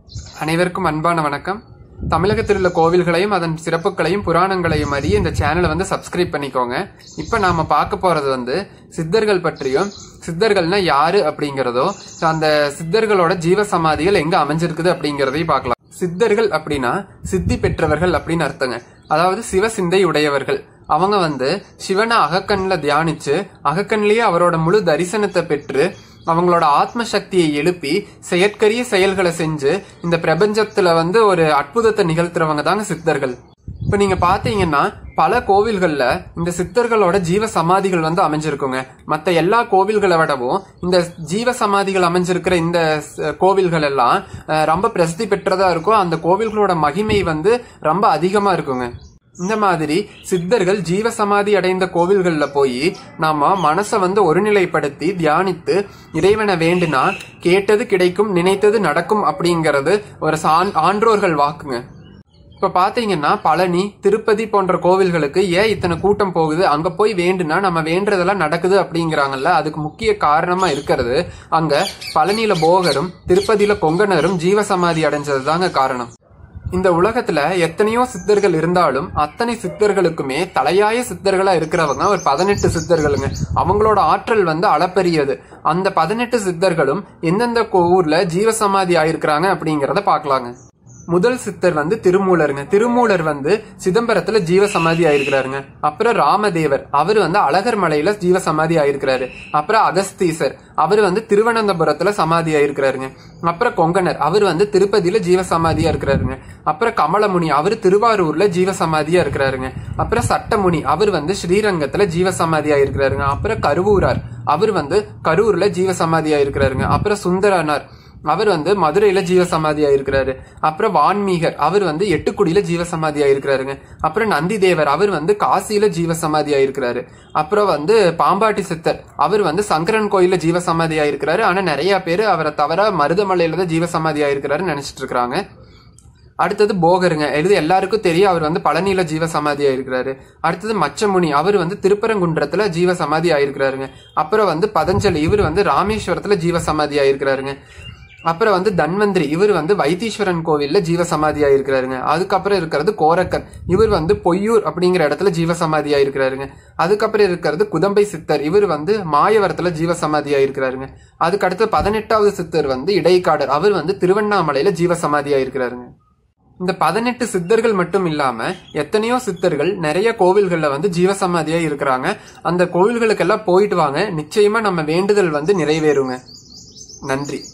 அனைவருக்கும் அன்பான வணக்கம் தமிழகத்தில் உள்ள கோவில்களையும் அதன் சிறப்புகளையும் புராணங்களையும் அறிய இந்த சேனலை வந்து சப்ஸ்கிரைப் பண்ணிக்கோங்க இப்போ நாம பார்க்க போறது வந்து சித்தர்கள் பற்றியும் சித்தர்கள்னா யாரு அப்படிங்கிறதோ அந்த சித்தர்களோட ஜீவ சமாதிகள் எங்க அமைஞ்சிருக்குது அப்படிங்கிறதையும் பார்க்கலாம் சித்தர்கள் அப்படின்னா சித்தி பெற்றவர்கள் அப்படின்னு அர்த்தங்க அதாவது சிவ சிந்தை உடையவர்கள் அவங்க வந்து சிவனை அகக்கண்ல தியானிச்சு அகக்கண்லயே அவரோட முழு தரிசனத்தை பெற்று அவங்களோட ஆத்ம சக்தியை எழுப்பி செயற்கரிய செயல்களை செஞ்சு இந்த பிரபஞ்சத்துல வந்து ஒரு அற்புதத்தை நிகழ்த்துறவங்க தாங்க சித்தர்கள் இப்ப நீங்க பாத்தீங்கன்னா பல கோவில்கள்ல இந்த சித்தர்களோட ஜீவ சமாதிகள் வந்து அமைஞ்சிருக்குங்க மத்த எல்லா கோவில்களை விடவும் இந்த ஜீவ சமாதிகள் அமைஞ்சிருக்கிற இந்த ஸ்- கோவில்கள் எல்லாம் அஹ், ரொம்ப பிரசித்தி பெற்றதா இருக்கும் அந்த கோவில்களோட மகிமை வந்து ரொம்ப அதிகமா இருக்குங்க இந்த மாதிரி சித்தர்கள் ஜீவ சமாதி அடைந்த கோவில்கள்ல போய் நாம மனசை வந்து ஒருநிலைப்படுத்தி தியானித்து இறைவனை வேண்டுனா கேட்டது கிடைக்கும் நினைத்தது நடக்கும் அப்படிங்கறது ஒரு சான் ஆன்றோர்கள் வாக்குங்க இப்ப பாத்தீங்கன்னா பழனி திருப்பதி போன்ற கோவில்களுக்கு ஏன் இத்தனை கூட்டம் போகுது அங்க போய் வேண்டுனா நம்ம வேண்டதெல்லாம் நடக்குது அப்படிங்கிறாங்கல்ல அதுக்கு முக்கிய காரணமா இருக்கிறது அங்க பழனியில போகரும் திருப்பதியில கொங்கணரும் ஜீவசமாதி அடைஞ்சது தாங்க காரணம் இந்த உலகத்துல எத்தனையோ சித்தர்கள் இருந்தாலும் அத்தனை சித்தர்களுக்குமே தலையாய சித்தர்களா இருக்கிறவங்க ஒரு பதினெட்டு சித்தர்களுங்க அவங்களோட ஆற்றல் வந்து அளப்பரியது அந்த பதினெட்டு சித்தர்களும் எந்தெந்த கோ- ஊர்ல ஜீவசமாதி ஆயிருக்கிறாங்க அப்படிங்கறத பார்க்கலாங்க முதல் சித்தர் வந்து திருமூலருங்க திருமூலர் வந்து சிதம்பரத்துல ஜீவ சமாதி ஆயிருக்கிறாருங்க அப்புறம் ராமதேவர் அவர் வந்து அழகர் மலையில ஜீவ சமாதி ஆயிருக்கிறாரு அப்புறம் அகஸ்தீசர் அவர் வந்து திருவனந்தபுரத்துல சமாதி ஆயிருக்கிறாருங்க அப்புறம் கொங்கணர் அவர் வந்து திருப்பதியில ஜீவ சமாதியா இருக்கிறாருங்க அப்புறம் கமலமுனி அவர் திருவாரூர்ல ஜீவ சமாதியா இருக்கிறாருங்க அப்புறம் சட்டமுனி அவர் வந்து ஸ்ரீரங்கத்துல ஜீவ சமாதியா இருக்கிறாருங்க அப்புறம் கருவூரார் அவர் வந்து கரூர்ல ஜீவ சமாதியா இருக்கிறாருங்க அப்புறம் சுந்தரனார் அவர் வந்து மதுரையில ஜீவசமாதி ஆயிருக்கிறாரு அப்புறம் வான்மீகர் அவர் வந்து எட்டுக்குடியில ஜீவசமாதி ஆயிருக்கிறாருங்க அப்புறம் நந்தி தேவர் அவர் வந்து காசியில ஜீவசமாதி ஆயிருக்கிறாரு அப்புறம் வந்து பாம்பாட்டி சித்தர் அவர் வந்து சங்கரன் கோயில்ல ஜீவசமாதி ஆயிருக்கிறாரு ஆனா நிறைய பேர் அவரை தவிர மருதமலையில தான் ஜீவசமாதி ஆயிருக்கிறாருன்னு நினைச்சிட்டு இருக்காங்க அடுத்தது போகருங்க இது எல்லாருக்கும் தெரியும் அவர் வந்து பழனியில ஜீவ சமாதி ஆயிருக்கிறாரு அடுத்தது மச்சமுனி அவர் வந்து திருப்பரங்குன்றத்துல ஜீவ சமாதி ஆயிருக்கிறாருங்க அப்புறம் வந்து பதஞ்சலி இவர் வந்து ராமேஸ்வரத்துல ஜீவ சமாதி ஆயிருக்கிறாருங்க அப்புறம் வந்து தன்வந்திரி இவர் வந்து வைத்தீஸ்வரன் கோவில்ல ஜீவ சமாதி ஆயிருக்கிறாருங்க அதுக்கப்புறம் இருக்கிறது கோரக்கர் இவர் வந்து பொய்யூர் அப்படிங்கிற இடத்துல ஜீவ சமாதி ஆயிருக்கிறாருங்க அதுக்கப்புறம் இருக்கிறது குதம்பை சித்தர் இவர் வந்து மாயவரத்துல ஜீவ சமாதி ஆயிருக்கிறாருங்க அதுக்கு அடுத்து பதினெட்டாவது சித்தர் வந்து இடைக்காடர் அவர் வந்து திருவண்ணாமலையில ஜீவ சமாதி ஆயிருக்கிறாருங்க இந்த பதினெட்டு சித்தர்கள் மட்டும் இல்லாம எத்தனையோ சித்தர்கள் நிறைய கோவில்கள்ல வந்து ஜீவசமாதியா இருக்கிறாங்க அந்த கோவில்களுக்கெல்லாம் போயிட்டு வாங்க நிச்சயமா நம்ம வேண்டுதல் வந்து நிறைவேறுங்க நன்றி